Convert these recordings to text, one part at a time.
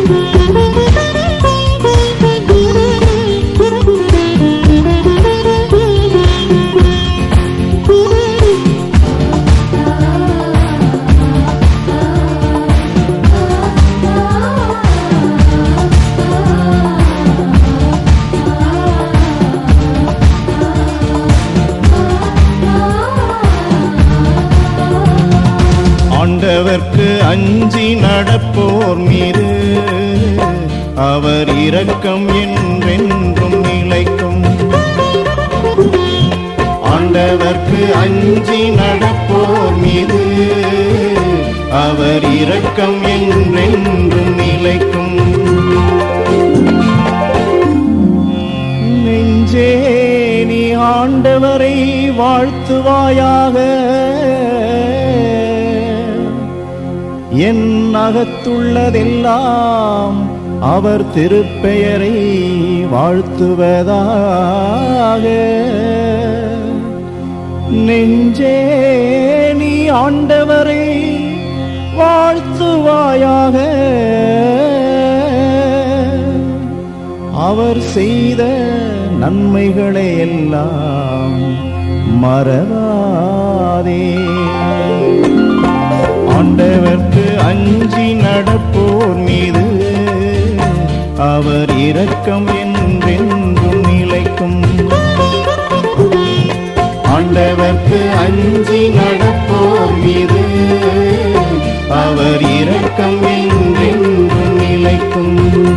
ஆண்டவர்க்கு அஞ்சி நடப்போர் மீது அவர் இரக்கம் என்றென்றும் நிலைக்கும் ஆண்டவர்க்கு அஞ்சி நடப்போர் மீது அவர் இரக்கம் என்றென்றும் நிலைக்கும் நெஞ்சே நீ ஆண்டவரை வாழ்த்துவாயாக என் அகத்துள்ளதெல்லாம் அவர் திருப்பெயரை வாழ்த்துவதாக நெஞ்சே நீ ஆண்டவரை வாழ்த்துவாயாக அவர் செய்த நன்மைகளை எல்லாம் மறவாதே ஆண்டவர்க்கு அஞ்சி நடப்போர் மீது அவர் இரக்கம் என்றென்றும் நிலைக்கும் ஆண்டவர்க்கு அஞ்சி நடப்போர் மீது அவர் இரக்கம் என்றென்றும் நிலைக்கும்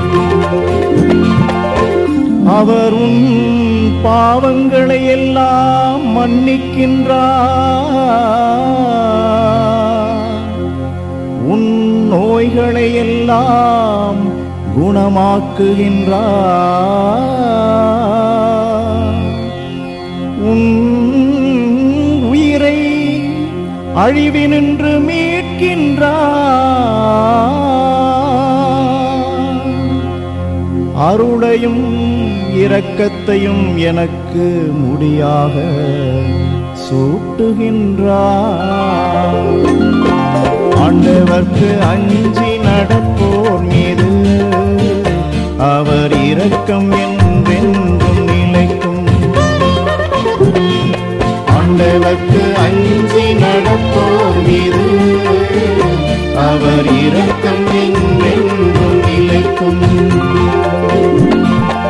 அவர் உன் பாவங்களை எல்லாம் மன்னிக்கின்றார் உன் நோய்களை எல்லாம் குணமாக்குகின்றார் உன் உயிரை அழிவினின்று மீட்கின்றார் அருளையும் இரக்கத்தையும் எனக்கு முடியாக சூட்டுகின்றார் ஆண்டவர்க்கு அஞ்சி நடப்போர் மீது அவர் இரக்கம் என்றென்றும் நிலைக்கும் ஆண்டவர்க்கு அஞ்சி நடப்போர் மீது அவர் இரக்கம் என்றென்றும் நிலைக்கும்